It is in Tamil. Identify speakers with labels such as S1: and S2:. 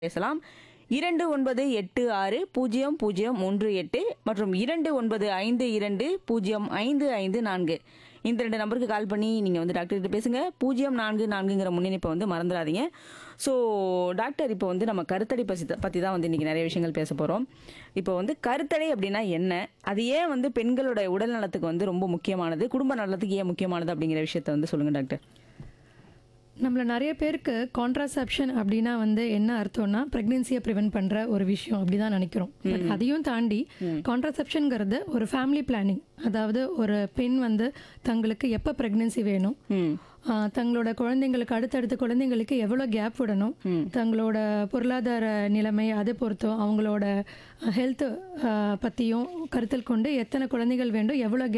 S1: பேசலாம் இரண்டு ஒன்பது எட்டு ஆறு பூஜ்ஜியம் பூஜ்ஜியம் ஒன்று எட்டு மற்றும் இரண்டு ஒன்பது ஐந்து இரண்டு பூஜ்ஜியம் ஐந்து ஐந்து நான்கு இந்த ரெண்டு நம்பருக்கு கால் பண்ணி நீங்கள் வந்து டாக்டர் கிட்ட பேசுங்க பூஜ்ஜியம் நான்கு நான்குங்கிற முன்னிணைப்பை வந்து மறந்துடாதீங்க ஸோ டாக்டர் இப்போ வந்து நம்ம கருத்தடை பசி பற்றி தான் வந்து இன்றைக்கி நிறைய விஷயங்கள் பேச போகிறோம் இப்போ வந்து கருத்தடை அப்படின்னா என்ன அது ஏன் வந்து பெண்களோட உடல் நலத்துக்கு வந்து ரொம்ப முக்கியமானது குடும்ப நலத்துக்கு ஏன் முக்கியமானது அப்படிங்கிற விஷயத்த வந்து சொல்லுங்கள் டாக்டர்
S2: நம்மள நிறைய பேருக்கு கான்ட்ராசெப்ஷன் அப்படின்னா வந்து என்ன அர்த்தம்னா ப்ரெக்னென்சியை ப்ரிவென்ட் பண்ணுற ஒரு விஷயம் அப்படி தான் நினைக்கிறோம் பட் அதையும் தாண்டி கான்ட்ராசெப்ஷனுங்கிறது ஒரு ஃபேமிலி பிளானிங் அதாவது ஒரு பெண் வந்து தங்களுக்கு எப்போ ப்ரெக்னென்சி வேணும்
S1: ம்
S2: ஆஹ் தங்களோட குழந்தைங்களுக்கு அடுத்தடுத்த குழந்தைங்களுக்கு எவ்வளோ கேப் விடணும் தங்களோட பொருளாதார நிலைமை அதை பொறுத்தும் அவங்களோட ஹெல்த் பற்றியும் கருத்தில் கொண்டு எத்தனை குழந்தைகள் வேண்டும் எவ்வளோ